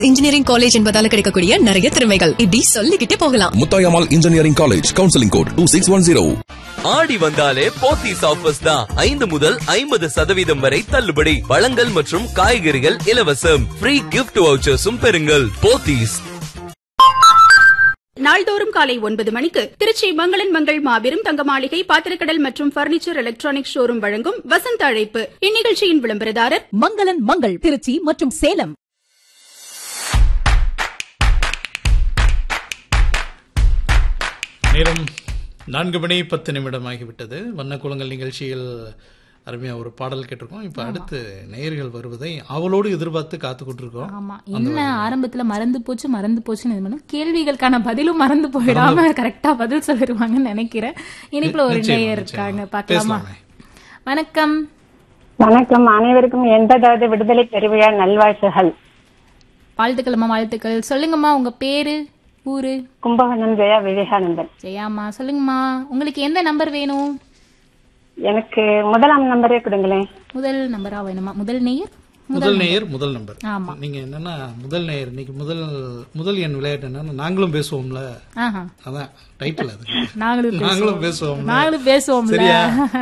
Engineering college என்பதால கிடைக்கக்கூடிய நிறைய திறமைகள் இப்படி சொல்லிக்கிட்டே போகலாம் Muthayammal engineering college counselling code two six one zero ஆடி வந்தாலே போத்தீஸ் ஆஃபர்ஸ் தான் ஐந்து முதல் ஐம்பது சதவீதம் வரை தள்ளுபடி பழங்கள் மற்றும் காய்கறிகள் இலவசம் ஃப்ரீ கிஃப்ட் வவுச்சர்ஸும் பெறுங்கள் போத்தீஸ் நாள்தோறும் காலை ஒன்பது மணிக்கு திருச்சி மங்களன் மங்கள் மாபெரும் தங்க மாளிகை பாத்திரக்கடல் மற்றும் பர்னிச்சர் எலக்ட்ரானிக் ஷோரூம் வழங்கும் வசந்த அழைப்பு இந்நிகழ்ச்சியின் விளம்பரதாரர் மங்களன் மங்கள் திருச்சி மற்றும் சேலம் நேரம் நான்கு மணி பத்து நிமிடம் ஆகிவிட்டது வண்ணக்குளங்கள் நிகழ்ச்சியில் அருமையா ஒரு பாடல் கேட்டிருக்கோம் இப்ப அடுத்து நேயர்கள் வருவதை அவளோடு எதிர்பார்த்து காத்து கொண்டிருக்கோம் ஆமா என்ன ஆரம்பத்துல மறந்து போச்சு மறந்து போச்சுன்னு இது பண்ணும் கேள்விகளுக்கான பதிலும் மறந்து போயிடாம கரெக்டா பதில் சொல்லிருவாங்கன்னு நினைக்கிறேன் இனிப்புல ஒரு நிச்சயமா, நேயர் நிச்சயமா. இருக்காங்க பாக்கலாமா பேசலாமே. வணக்கம் வணக்கம் அனைவருக்கும் எண்பதாவது விடுதலை பெருவிழா நல்வாழ்த்துகள் வாழ்த்துக்கள்மா வாழ்த்துக்கள் சொல்லுங்கம்மா உங்க பேரு ஊரு கும்பகோணம் ஜெயா விவேகானந்தன் ஜெயாம்மா சொல்லுங்கம்மா உங்களுக்கு எந்த நம்பர் வேணும் எனக்கு முதலாம் நம்பரே கொடுங்களேன் முதல் நம்பரா வேணுமா முதல் நேயர் முதல் நேயர் முதல் நம்பர் ஆமா. நீங்க என்னன்னா முதல் நேயர் இன்னைக்கு முதல் முதல் என் விளையாட்டு என்னன்னா நாங்களும் பேசுவோம்ல ஆஹா அதான் டைட்டில் அது நாங்களும் நாங்களும் பேசுவோம் பேசுவோம் நாங்களும் பேசுவோம்ல சரியா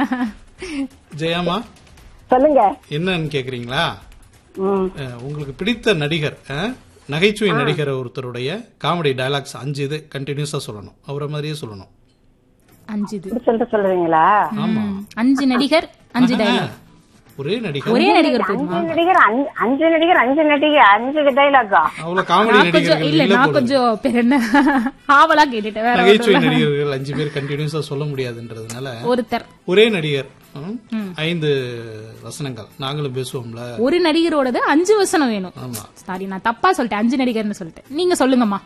ஜெயாமா சொல்லுங்க என்னன்னு கேக்குறீங்களா ம். அஹ், உங்களுக்கு பிடித்த நடிகர் அஹ், நகைச்சுவை நடிகர் ஒருத்தருடைய காமெடி டயலாக்ஸ் அஞ்சு இது கண்டினியூஸா சொல்லணும் அவரை மாதிரியே சொல்லணும் அஞ்சு இது இப்படி சொல்லிட்டு சொல்றீங்களா ஆமா ம், அஞ்சு நடிகர் அஞ்சு டைலாக் ஒரே நடிகர் ஒரே நடிகர் போதுமா அஞ்சு நடிகர் அஞ்சு- அஞ்சு நடிகர் அஞ்சு நடிகர் அஞ்சு டைலாக்கா அவ்வளவு காமெடி நான் கொஞ்சம் நடிகர்கள் இல்ல இல்ல நான் போல. கொஞ்சம் பேர் என்ன ஆவலா கேட்டுட்டேன் வேற ஒண்ணும் நகைச்சுவை இல்ல. நடிகர்கள் அஞ்சு பேர் கண்டினியூஸா சொல்ல முடியாதுன்றதுனால ஒருத்தர் ஒரே நடிகர் ம், ஐந்து வசனங்கள் நாங்களும் பேசுவோம்ல ஒரு நடிகரோடது அஞ்சு வசனம் வேணும் ஆமா சாரி நான் தப்பா சொல்லிட்டேன் அஞ்சு நடிகர்னு சொல்லிட்டேன் நீங்க சொல்லுங்கம்மா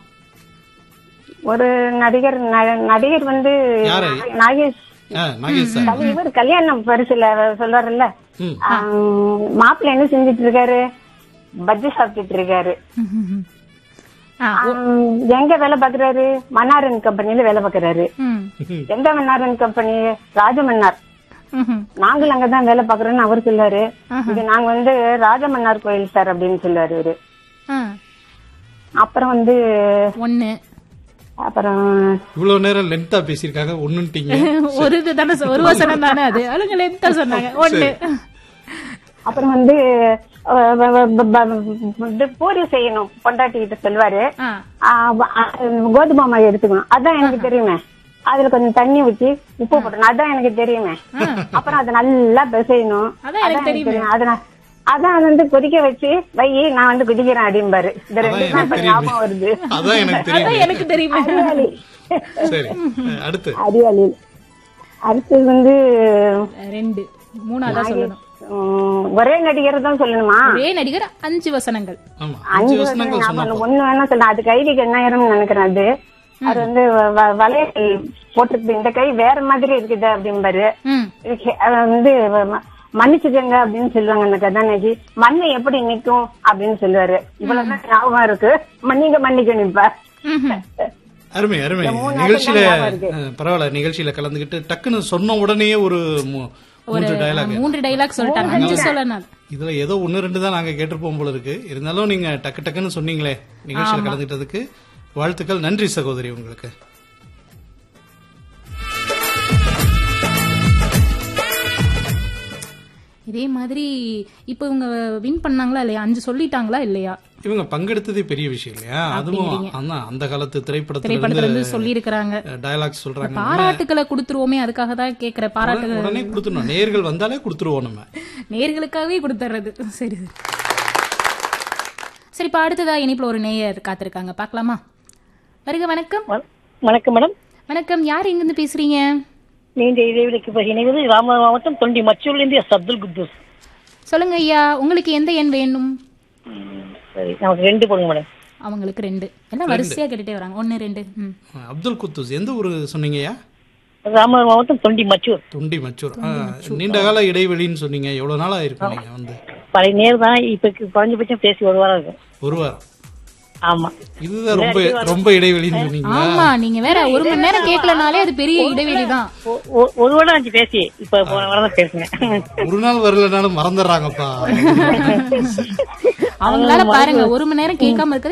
ஒரு நடிகர் ந- நடிகர் வந்து யாரு? நாகேஷ் ஆ, நாகேஷ் சார் அது இவர் கல்யாணம் பரிசுல சொல்றாருல்ல ம். மாப்பிள்ள என்ன செஞ்சுட்டு இருக்காரு பஜ்ஜி சாப்பிட்டுட்டு இருக்காரு ஆ, ஆம், எங்க வேலை பாக்குறாரு மன்னாரன் கம்பெனில வேலை பாக்குறாரு ம், எந்த மன்னாரன் கம்பெனி ராஜமன்னார் ம்ஹும். நாங்கள் அங்கதான் வேலை பாக்குறோம்னு அவர் சொல்லாரு இது நாங்க வந்து ராஜமன்னார் கோயில் சார் அப்படின்னு சொல்லாரு இவரு ஆ, அப்புறம் வந்து ஒண்ணு அப்புறம் இவ்வளவு நேரம் லென்த்தா பேசியிருக்காங்க ஒண்ணுட்டீங்க ஒரு இது தானே சொ- ஒரு வசனம் தானே அது அவங்க லென்த்தா சொன்னாங்க ஒண்ணு அப்புறம் வந்து அஹ், வ- வ- ப- ப- இது பூரி செய்யணும் பொண்டாட்டி கிட்ட சொல்வாரு ஆ, ஆஹ் வ- அஹ் கோதுமை மாவு எடுத்துக்கணும் அதான் எனக்கு தெரியுமே அதுல கொஞ்சம் தண்ணி ஊத்தி உப்பு போட்டணும் அதான் எனக்கு தெரியுமே அப்புறம் அதை நல்லா பிசையணும் அதான் எனக்கு தெரியுமே. தெரியும். அது நான்- அதான் அது வந்து கொதிக்க வச்சு வை நான் வந்து குதிக்கிறேன் அப்படிம்பாரு இந்த அதான் ரெண்டு எனக்கு தான் இப்ப தெரியுமே ஞாபகம் வருது அதான் எனக்கு அதான் தெரியும் எனக்கு தெரியுமே அறிவாளி சரி அஹ், அடுத்து அறிவாளி அடுத்தது வந்து ரெண்டு மூணாதான் சொல்லணும் உம், ஒரே நடிகர் தான் சொல்லணுமா ஒரே நடிகர் அஞ்சு வசனங்கள் ஆமா அஞ்சு அஞ்சு வசனங்கள் வருஷம் சொன்னா ஞாபகம் போதும். ஒண்ணு வேணா சொல்லலாம் அது கைதிக்கு எண்ணாயிரம் நினைக்கிறேன் அது அது வந்து வ- வ- வளையல் போட்டிருக்கு இந்த கை வேற மாதிரி இருக்குது அப்படிம்பாரு ம் இதுக்கு அது வந்து ம- மன்னிச்சுக்கங்க அப்படின்னு சொல்லுவாங்க அந்த கதாநாயகி மண்ணு எப்படி நிக்கும் அப்படின்னு சொல்லுவாரு இவ்வளவுதான் ஞாபகம் இருக்கு மன்னிங்க மன்னிக்கணும் இப்ப ம்ஹும். அருமை அருமை மூணு நிகழ்ச்சியில நாட்கள் ஞாபகம் இருக்கு. அஹ், பரவாயில்ல நிகழ்ச்சியில கலந்துகிட்டு டக்குன்னு சொன்ன உடனேயே ஒரு மூ- மூன்று டயலாக் மூன்று டைலாக் சொல்லிட்டாங்க அஞ்சு சொல்லணும் இதுல ஏதோ ஒன்னு ரெண்டு தான் நாங்க கேட்டிருப்போம் போல இருக்கு இருந்தாலும் நீங்க டக்கு டக்குன்னு சொன்னீங்களே நிகழ்ச்சியில கலந்துட்டதுக்கு வாழ்த்துக்கள் நன்றி சகோதரி உங்களுக்கு இதே மாதிரி இப்போ இவங்க வின் பண்ணாங்களா இல்லையா அஞ்சு சொல்லிட்டாங்களா இல்லையா இவங்க பங்கெடுத்ததே பெரிய விஷயம் இல்லையா அதுவும் அதான் அந்த காலத்து திரைப்படத்துல திரைப்படத்துல இருந்து சொல்லி இருக்கிறாங்க டயலாக் சொல்றாங்க பாராட்டுக்களை கொடுத்துருவோமே அதுக்காக தான் கேக்குற பாராட்டு உடனே கொடுத்துடணும் நேர்கள் வந்தாலே கொடுத்துருவோம் நம்ம நேர்களுக்காகவே கொடுத்துறது சரி சரி சரி இப்ப அடுத்ததா இனிப்புல ஒரு நேயர் காத்திருக்காங்க பார்க்கலாமா வருக வணக்கம் வணக்கம் மேடம் வணக்கம் யார் எங்க இருந்து பேசுறீங்க நீண்ட இடைவெளிக்கு பிறகு இணைவது ராமநாதபுரம் மாவட்டம் தொண்டி மச்சூர்லேருந்து எஸ் அப்துல் குத்தூஸ் சொல்லுங்க ஐயா உங்களுக்கு எந்த எண் வேணும் சரி நமக்கு ரெண்டு போடுங்க மேடம் அவங்களுக்கு ரெண்டு எல்லாம் வரிசையா கேட்டுட்டே வராங்க ஒன்னு ரெண்டு ம். அப்துல் குத்தூஸ் எந்த ஊரு சொன்னீங்கய்யா ராமநாதபுரம் மாவட்டம் தொண்டி மச்சூர் தொண்டி மச்சூர் ஆ, நீண்ட கால இடைவெளின்னு சொன்னீங்க எவ்வளவு நாளா இருக்கும் நீங்க வந்து பழைய நேர் தான் இப்ப குறைஞ்சபட்சம் பேசி ஒரு வாரம் இருக்கும் ஒரு வாரம் ஆமா இதுதான் ரொம்ப ரொம்ப இடைவெளின்னு சொன்னீங்களா ஆமா நீங்க வேற ஒரு மணி நேரம் கேட்கலனாலே அது பெரிய இடைவெளி தான் ஒ- ஒ- ஒரு வருடம் ஆச்சு பேசி இப்ப போன வாரம் தான் பேசுங்க ஒரு நாள் வரலனாலும் மறந்துடுறாங்கப்பா அவங்களால பாருங்க ஒரு மணி நேரம் கேட்காம இருக்கிறது